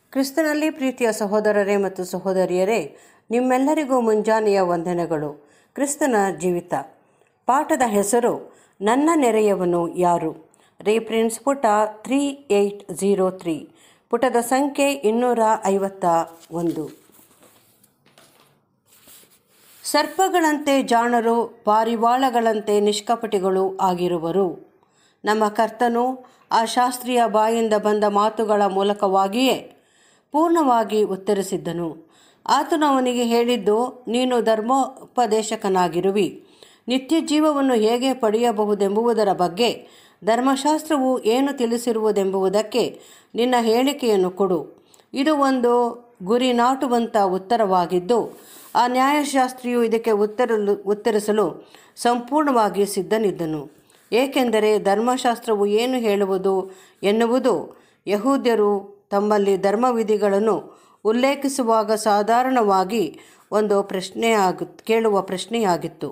ಕ್ರಿಸ್ತನಲ್ಲಿ ಪ್ರೀತಿಯ ಸಹೋದರರೇ ಮತ್ತು ಸಹೋದರಿಯರೇ ನಿಮ್ಮೆಲ್ಲರಿಗೂ ಮುಂಜಾನೆಯ ವಂದನೆಗಳು ಕ್ರಿಸ್ತನ ಜೀವಿತ ಪಾಠದ ಹೆಸರು ನನ್ನ ನೆರೆಯವನು ಯಾರು ರೇಫ್ರೆನ್ಸ್ ಪುಟ ತ್ರೀ ಏಯ್ಟ್ ಝೀರೋ ತ್ರೀ ಪುಟದ ಸಂಖ್ಯೆ ಇನ್ನೂರ ಐವತ್ತ ಒಂದು ಸರ್ಪಗಳಂತೆ ಜಾಣರು ಪಾರಿವಾಳಗಳಂತೆ ನಿಷ್ಕಪಟಿಗಳು ಆಗಿರುವರು ನಮ್ಮ ಕರ್ತನು ಆ ಶಾಸ್ತ್ರೀಯ ಬಾಯಿಂದ ಬಂದ ಮಾತುಗಳ ಮೂಲಕವಾಗಿಯೇ ಪೂರ್ಣವಾಗಿ ಉತ್ತರಿಸಿದ್ದನು ಆತನು ಅವನಿಗೆ ಹೇಳಿದ್ದು ನೀನು ಧರ್ಮೋಪದೇಶಕನಾಗಿರುವಿ ನಿತ್ಯ ಜೀವವನ್ನು ಹೇಗೆ ಪಡೆಯಬಹುದೆಂಬುದರ ಬಗ್ಗೆ ಧರ್ಮಶಾಸ್ತ್ರವು ಏನು ತಿಳಿಸಿರುವುದೆಂಬುದಕ್ಕೆ ನಿನ್ನ ಹೇಳಿಕೆಯನ್ನು ಕೊಡು ಇದು ಒಂದು ಗುರಿ ನಾಟುವಂಥ ಉತ್ತರವಾಗಿದ್ದು ಆ ನ್ಯಾಯಶಾಸ್ತ್ರಿಯು ಇದಕ್ಕೆ ಉತ್ತರಲು ಉತ್ತರಿಸಲು ಸಂಪೂರ್ಣವಾಗಿ ಸಿದ್ಧನಿದ್ದನು ಏಕೆಂದರೆ ಧರ್ಮಶಾಸ್ತ್ರವು ಏನು ಹೇಳುವುದು ಎನ್ನುವುದು ಯಹೂದ್ಯರು ತಮ್ಮಲ್ಲಿ ಧರ್ಮವಿಧಿಗಳನ್ನು ಉಲ್ಲೇಖಿಸುವಾಗ ಸಾಧಾರಣವಾಗಿ ಒಂದು ಪ್ರಶ್ನೆಯಾಗ ಕೇಳುವ ಪ್ರಶ್ನೆಯಾಗಿತ್ತು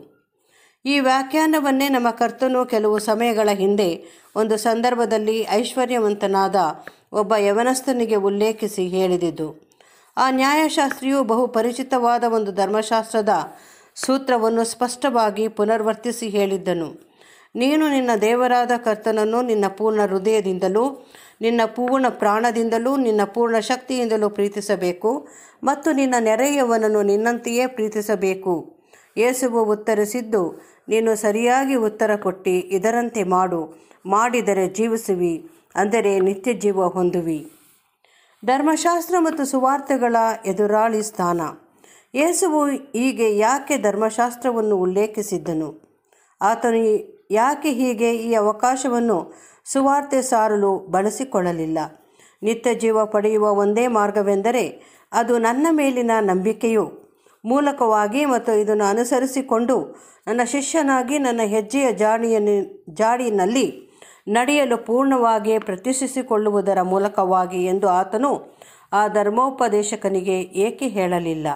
ಈ ವ್ಯಾಖ್ಯಾನವನ್ನೇ ನಮ್ಮ ಕರ್ತನು ಕೆಲವು ಸಮಯಗಳ ಹಿಂದೆ ಒಂದು ಸಂದರ್ಭದಲ್ಲಿ ಐಶ್ವರ್ಯವಂತನಾದ ಒಬ್ಬ ಯವನಸ್ಥನಿಗೆ ಉಲ್ಲೇಖಿಸಿ ಹೇಳಿದಿದ್ದು ಆ ನ್ಯಾಯಶಾಸ್ತ್ರಿಯು ಬಹು ಪರಿಚಿತವಾದ ಒಂದು ಧರ್ಮಶಾಸ್ತ್ರದ ಸೂತ್ರವನ್ನು ಸ್ಪಷ್ಟವಾಗಿ ಪುನರ್ವರ್ತಿಸಿ ಹೇಳಿದ್ದನು ನೀನು ನಿನ್ನ ದೇವರಾದ ಕರ್ತನನ್ನು ನಿನ್ನ ಪೂರ್ಣ ಹೃದಯದಿಂದಲೂ ನಿನ್ನ ಪೂರ್ಣ ಪ್ರಾಣದಿಂದಲೂ ನಿನ್ನ ಪೂರ್ಣ ಶಕ್ತಿಯಿಂದಲೂ ಪ್ರೀತಿಸಬೇಕು ಮತ್ತು ನಿನ್ನ ನೆರೆಯವನನ್ನು ನಿನ್ನಂತೆಯೇ ಪ್ರೀತಿಸಬೇಕು ಯೇಸುವು ಉತ್ತರಿಸಿದ್ದು ನೀನು ಸರಿಯಾಗಿ ಉತ್ತರ ಕೊಟ್ಟು ಇದರಂತೆ ಮಾಡು ಮಾಡಿದರೆ ಜೀವಿಸುವಿ ಅಂದರೆ ನಿತ್ಯ ಜೀವ ಹೊಂದುವಿ ಧರ್ಮಶಾಸ್ತ್ರ ಮತ್ತು ಸುವಾರ್ತೆಗಳ ಎದುರಾಳಿ ಸ್ಥಾನ ಯೇಸುವು ಹೀಗೆ ಯಾಕೆ ಧರ್ಮಶಾಸ್ತ್ರವನ್ನು ಉಲ್ಲೇಖಿಸಿದ್ದನು ಆತನು ಯಾಕೆ ಹೀಗೆ ಈ ಅವಕಾಶವನ್ನು ಸುವಾರ್ತೆ ಸಾರಲು ಬಳಸಿಕೊಳ್ಳಲಿಲ್ಲ ನಿತ್ಯ ಜೀವ ಪಡೆಯುವ ಒಂದೇ ಮಾರ್ಗವೆಂದರೆ ಅದು ನನ್ನ ಮೇಲಿನ ನಂಬಿಕೆಯು ಮೂಲಕವಾಗಿ ಮತ್ತು ಇದನ್ನು ಅನುಸರಿಸಿಕೊಂಡು ನನ್ನ ಶಿಷ್ಯನಾಗಿ ನನ್ನ ಹೆಜ್ಜೆಯ ಜಾಡಿಯನ್ನು ಜಾಡಿನಲ್ಲಿ ನಡೆಯಲು ಪೂರ್ಣವಾಗಿ ಪ್ರತಿಷ್ಠಿಸಿಕೊಳ್ಳುವುದರ ಮೂಲಕವಾಗಿ ಎಂದು ಆತನು ಆ ಧರ್ಮೋಪದೇಶಕನಿಗೆ ಏಕೆ ಹೇಳಲಿಲ್ಲ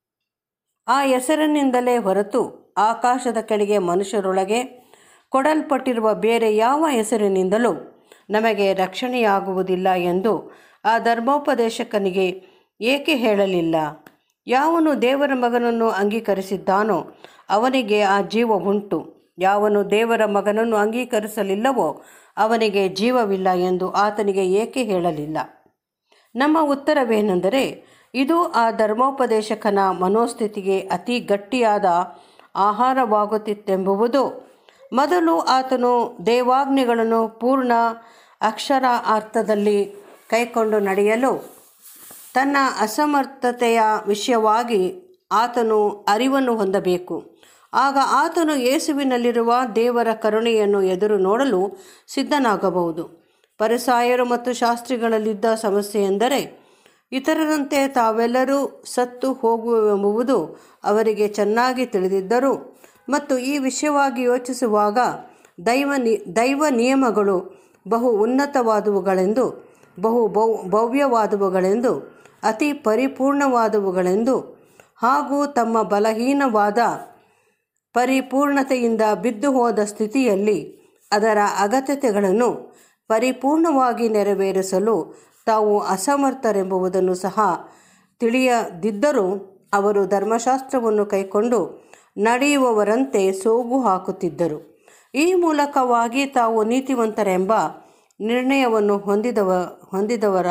ಆ ಹೆಸರಿನಿಂದಲೇ ಹೊರತು ಆಕಾಶದ ಕೆಳಗೆ ಮನುಷ್ಯರೊಳಗೆ ಕೊಡಲ್ಪಟ್ಟಿರುವ ಬೇರೆ ಯಾವ ಹೆಸರಿನಿಂದಲೂ ನಮಗೆ ರಕ್ಷಣೆಯಾಗುವುದಿಲ್ಲ ಎಂದು ಆ ಧರ್ಮೋಪದೇಶಕನಿಗೆ ಏಕೆ ಹೇಳಲಿಲ್ಲ ಯಾವನು ದೇವರ ಮಗನನ್ನು ಅಂಗೀಕರಿಸಿದ್ದಾನೋ ಅವನಿಗೆ ಆ ಜೀವ ಉಂಟು ಯಾವನು ದೇವರ ಮಗನನ್ನು ಅಂಗೀಕರಿಸಲಿಲ್ಲವೋ ಅವನಿಗೆ ಜೀವವಿಲ್ಲ ಎಂದು ಆತನಿಗೆ ಏಕೆ ಹೇಳಲಿಲ್ಲ ನಮ್ಮ ಉತ್ತರವೇನೆಂದರೆ ಇದು ಆ ಧರ್ಮೋಪದೇಶಕನ ಮನೋಸ್ಥಿತಿಗೆ ಅತಿ ಗಟ್ಟಿಯಾದ ಆಹಾರವಾಗುತ್ತಿತ್ತೆಂಬುದು ಮೊದಲು ಆತನು ದೇವಾಜ್ಞೆಗಳನ್ನು ಪೂರ್ಣ ಅಕ್ಷರ ಅರ್ಥದಲ್ಲಿ ಕೈಕೊಂಡು ನಡೆಯಲು ತನ್ನ ಅಸಮರ್ಥತೆಯ ವಿಷಯವಾಗಿ ಆತನು ಅರಿವನ್ನು ಹೊಂದಬೇಕು ಆಗ ಆತನು ಯೇಸುವಿನಲ್ಲಿರುವ ದೇವರ ಕರುಣೆಯನ್ನು ಎದುರು ನೋಡಲು ಸಿದ್ಧನಾಗಬಹುದು ಪರಿಸಾಯರು ಮತ್ತು ಶಾಸ್ತ್ರಿಗಳಲ್ಲಿದ್ದ ಸಮಸ್ಯೆ ಎಂದರೆ ಇತರರಂತೆ ತಾವೆಲ್ಲರೂ ಸತ್ತು ಹೋಗುವೆಂಬುದು ಅವರಿಗೆ ಚೆನ್ನಾಗಿ ತಿಳಿದಿದ್ದರು ಮತ್ತು ಈ ವಿಷಯವಾಗಿ ಯೋಚಿಸುವಾಗ ದೈವ ನಿ ದೈವ ನಿಯಮಗಳು ಬಹು ಉನ್ನತವಾದವುಗಳೆಂದು ಬಹು ಭೌ ಭವ್ಯವಾದವುಗಳೆಂದು ಅತಿ ಪರಿಪೂರ್ಣವಾದವುಗಳೆಂದು ಹಾಗೂ ತಮ್ಮ ಬಲಹೀನವಾದ ಪರಿಪೂರ್ಣತೆಯಿಂದ ಬಿದ್ದು ಹೋದ ಸ್ಥಿತಿಯಲ್ಲಿ ಅದರ ಅಗತ್ಯತೆಗಳನ್ನು ಪರಿಪೂರ್ಣವಾಗಿ ನೆರವೇರಿಸಲು ತಾವು ಅಸಮರ್ಥರೆಂಬುದನ್ನು ಸಹ ತಿಳಿಯದಿದ್ದರೂ ಅವರು ಧರ್ಮಶಾಸ್ತ್ರವನ್ನು ಕೈಕೊಂಡು ನಡೆಯುವವರಂತೆ ಸೋಗು ಹಾಕುತ್ತಿದ್ದರು ಈ ಮೂಲಕವಾಗಿ ತಾವು ನೀತಿವಂತರೆಂಬ ನಿರ್ಣಯವನ್ನು ಹೊಂದಿದವ ಹೊಂದಿದವರ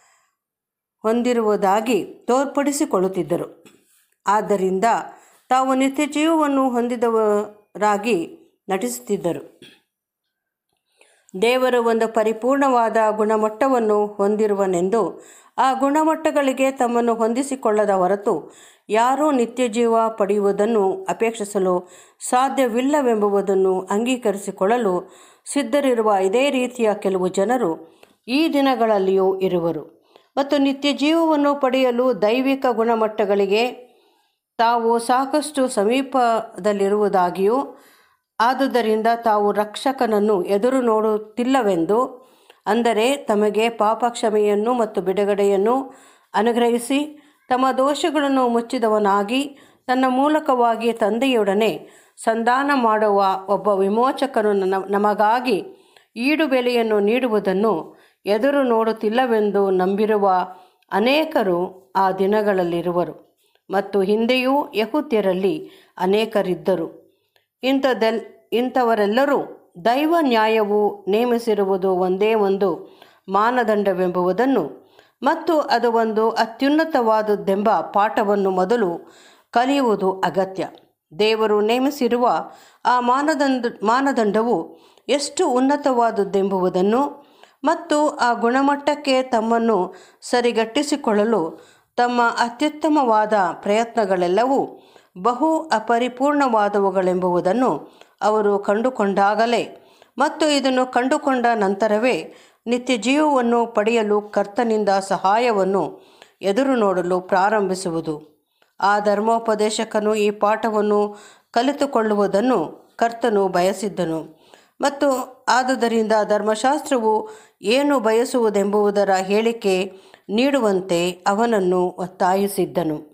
ಹೊಂದಿರುವುದಾಗಿ ತೋರ್ಪಡಿಸಿಕೊಳ್ಳುತ್ತಿದ್ದರು ಆದ್ದರಿಂದ ತಾವು ನಿತ್ಯ ಜೀವವನ್ನು ಹೊಂದಿದವರಾಗಿ ನಟಿಸುತ್ತಿದ್ದರು ದೇವರು ಒಂದು ಪರಿಪೂರ್ಣವಾದ ಗುಣಮಟ್ಟವನ್ನು ಹೊಂದಿರುವನೆಂದು ಆ ಗುಣಮಟ್ಟಗಳಿಗೆ ತಮ್ಮನ್ನು ಹೊಂದಿಸಿಕೊಳ್ಳದ ಹೊರತು ಯಾರೂ ನಿತ್ಯ ಜೀವ ಪಡೆಯುವುದನ್ನು ಅಪೇಕ್ಷಿಸಲು ಸಾಧ್ಯವಿಲ್ಲವೆಂಬುದನ್ನು ಅಂಗೀಕರಿಸಿಕೊಳ್ಳಲು ಸಿದ್ಧರಿರುವ ಇದೇ ರೀತಿಯ ಕೆಲವು ಜನರು ಈ ದಿನಗಳಲ್ಲಿಯೂ ಇರುವರು ಮತ್ತು ನಿತ್ಯ ಜೀವವನ್ನು ಪಡೆಯಲು ದೈವಿಕ ಗುಣಮಟ್ಟಗಳಿಗೆ ತಾವು ಸಾಕಷ್ಟು ಸಮೀಪದಲ್ಲಿರುವುದಾಗಿಯೂ ಆದುದರಿಂದ ತಾವು ರಕ್ಷಕನನ್ನು ಎದುರು ನೋಡುತ್ತಿಲ್ಲವೆಂದು ಅಂದರೆ ತಮಗೆ ಪಾಪ ಕ್ಷಮೆಯನ್ನು ಮತ್ತು ಬಿಡುಗಡೆಯನ್ನು ಅನುಗ್ರಹಿಸಿ ತಮ್ಮ ದೋಷಗಳನ್ನು ಮುಚ್ಚಿದವನಾಗಿ ತನ್ನ ಮೂಲಕವಾಗಿ ತಂದೆಯೊಡನೆ ಸಂಧಾನ ಮಾಡುವ ಒಬ್ಬ ವಿಮೋಚಕನು ನನ್ನ ನಮಗಾಗಿ ಈಡು ಬೆಲೆಯನ್ನು ನೀಡುವುದನ್ನು ಎದುರು ನೋಡುತ್ತಿಲ್ಲವೆಂದು ನಂಬಿರುವ ಅನೇಕರು ಆ ದಿನಗಳಲ್ಲಿರುವರು ಮತ್ತು ಹಿಂದೆಯೂ ಯಹೂದ್ಯರಲ್ಲಿ ಅನೇಕರಿದ್ದರು ಇಂಥದೆಲ್ ಇಂಥವರೆಲ್ಲರೂ ದೈವ ನ್ಯಾಯವು ನೇಮಿಸಿರುವುದು ಒಂದೇ ಒಂದು ಮಾನದಂಡವೆಂಬುದನ್ನು ಮತ್ತು ಅದು ಒಂದು ಅತ್ಯುನ್ನತವಾದದ್ದೆಂಬ ಪಾಠವನ್ನು ಮೊದಲು ಕಲಿಯುವುದು ಅಗತ್ಯ ದೇವರು ನೇಮಿಸಿರುವ ಆ ಮಾನದಂಡ ಮಾನದಂಡವು ಎಷ್ಟು ಉನ್ನತವಾದದ್ದೆಂಬುದನ್ನು ಮತ್ತು ಆ ಗುಣಮಟ್ಟಕ್ಕೆ ತಮ್ಮನ್ನು ಸರಿಗಟ್ಟಿಸಿಕೊಳ್ಳಲು ತಮ್ಮ ಅತ್ಯುತ್ತಮವಾದ ಪ್ರಯತ್ನಗಳೆಲ್ಲವೂ ಬಹು ಅಪರಿಪೂರ್ಣವಾದವುಗಳೆಂಬುದನ್ನು ಅವರು ಕಂಡುಕೊಂಡಾಗಲೇ ಮತ್ತು ಇದನ್ನು ಕಂಡುಕೊಂಡ ನಂತರವೇ ನಿತ್ಯ ಜೀವವನ್ನು ಪಡೆಯಲು ಕರ್ತನಿಂದ ಸಹಾಯವನ್ನು ಎದುರು ನೋಡಲು ಪ್ರಾರಂಭಿಸುವುದು ಆ ಧರ್ಮೋಪದೇಶಕನು ಈ ಪಾಠವನ್ನು ಕಲಿತುಕೊಳ್ಳುವುದನ್ನು ಕರ್ತನು ಬಯಸಿದ್ದನು ಮತ್ತು ಆದುದರಿಂದ ಧರ್ಮಶಾಸ್ತ್ರವು ಏನು ಬಯಸುವುದೆಂಬುದರ ಹೇಳಿಕೆ ನೀಡುವಂತೆ ಅವನನ್ನು ಒತ್ತಾಯಿಸಿದ್ದನು